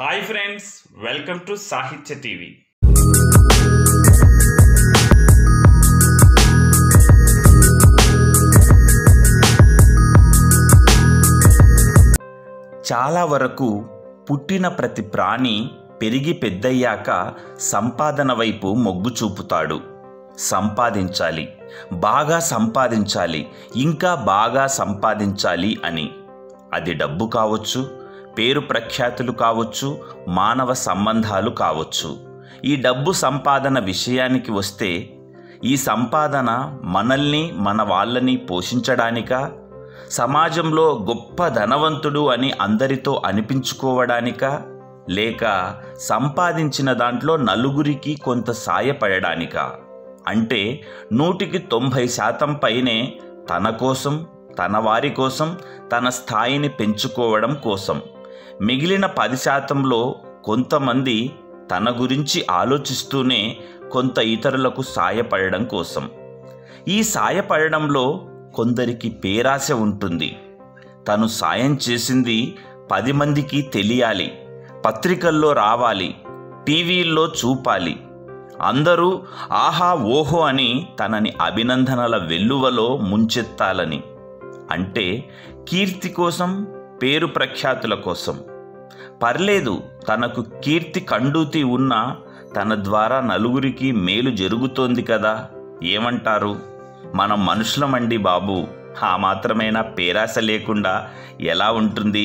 hi friends welcome to Sahitya TV చాలా వరకు పుట్టిన ప్రతి ప్రాణి పెరిగి పెద్దయ్యాక సంపాదన వైపు మొగ్గు చూపుతాడు సంపాదించాలి బాగా సంపాదించాలి ఇంకా బాగా సంపాదించాలి అని అది డబ్బు కావచ్చు పేరు ప్రఖ్యాతులు కావచ్చు మానవ సంబంధాలు కావచ్చు ఈ డబ్బు సంపాదన విషయానికి వస్తే ఈ సంపాదన మనల్ని మన వాళ్ళని పోషించడానికా సమాజంలో గొప్ప ధనవంతుడు అని అందరితో అనిపించుకోవడానికా లేక సంపాదించిన దాంట్లో నలుగురికి కొంత సాయపడడానికా అంటే నూటికి తొంభై శాతం పైనే తన కోసం తన వారి కోసం తన స్థాయిని పెంచుకోవడం కోసం మిగిలిన పది శాతంలో కొంతమంది తన గురించి ఆలోచిస్తూనే కొంత ఇతరులకు సాయపడడం కోసం ఈ సాయపడడంలో కొందరికి పేరాశ ఉంటుంది తను సాయం చేసింది పది మందికి తెలియాలి పత్రికల్లో రావాలి టీవీల్లో చూపాలి అందరూ ఆహా ఓహో అని తనని అభినందనల వెల్లువలో ముంచెత్తాలని అంటే కీర్తి కోసం పేరు ప్రఖ్యాతుల కోసం పర్లేదు తనకు కీర్తి కండూతి ఉన్నా తన ద్వారా నలుగురికి మేలు జరుగుతోంది కదా ఏమంటారు మనం మనుషులమండి బాబు ఆ మాత్రమైనా పేరాశ లేకుండా ఎలా ఉంటుంది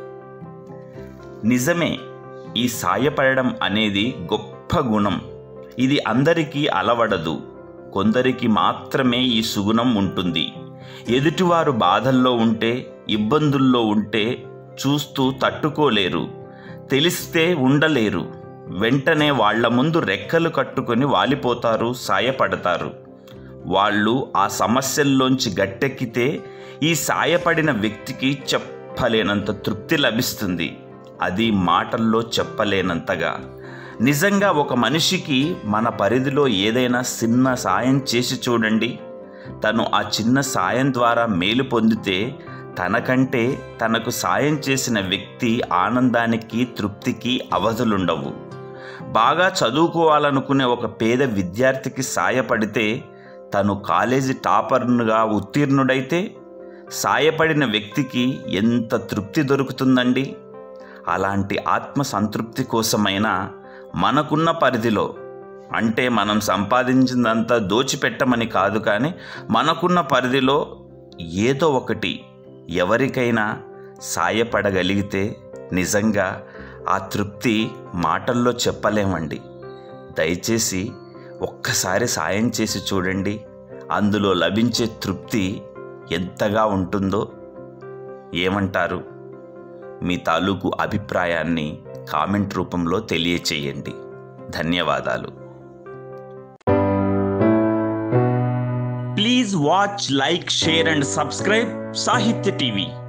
నిజమే ఈ సాయపడడం అనేది గొప్ప గుణం ఇది అందరికీ అలవడదు కొందరికి మాత్రమే ఈ సుగుణం ఉంటుంది ఎదుటివారు బాధల్లో ఉంటే ఇబ్బందుల్లో ఉంటే చూస్తూ తట్టుకోలేరు తెలిస్తే ఉండలేరు వెంటనే వాళ్ల ముందు రెక్కలు కట్టుకొని వాలిపోతారు సాయపడతారు వాళ్ళు ఆ సమస్యల్లోంచి గట్టెక్కితే ఈ సాయపడిన వ్యక్తికి చెప్పలేనంత తృప్తి లభిస్తుంది అది మాటల్లో చెప్పలేనంతగా నిజంగా ఒక మనిషికి మన పరిధిలో ఏదైనా చిన్న సాయం చేసి చూడండి తను ఆ చిన్న సాయం ద్వారా మేలు పొందితే తనకంటే తనకు సాయం చేసిన వ్యక్తి ఆనందానికి తృప్తికి అవధులుండవు బాగా చదువుకోవాలనుకునే ఒక పేద విద్యార్థికి సాయపడితే తను కాలేజీ టాపర్నుగా ఉత్తీర్ణుడైతే సాయపడిన వ్యక్తికి ఎంత తృప్తి దొరుకుతుందండి అలాంటి ఆత్మ సంతృప్తి కోసమైనా మనకున్న పరిధిలో అంటే మనం సంపాదించిందంతా దోచిపెట్టమని కాదు కానీ మనకున్న పరిధిలో ఏదో ఒకటి ఎవరికైనా సాయపడగలిగితే నిజంగా ఆ తృప్తి మాటల్లో చెప్పలేమండి దయచేసి ఒక్కసారి సాయం చేసి చూడండి అందులో లభించే తృప్తి ఎంతగా ఉంటుందో ఏమంటారు మీ తాలూకు అభిప్రాయాన్ని కామెంట్ రూపంలో తెలియచేయండి ధన్యవాదాలు please watch like share and subscribe Sahitya TV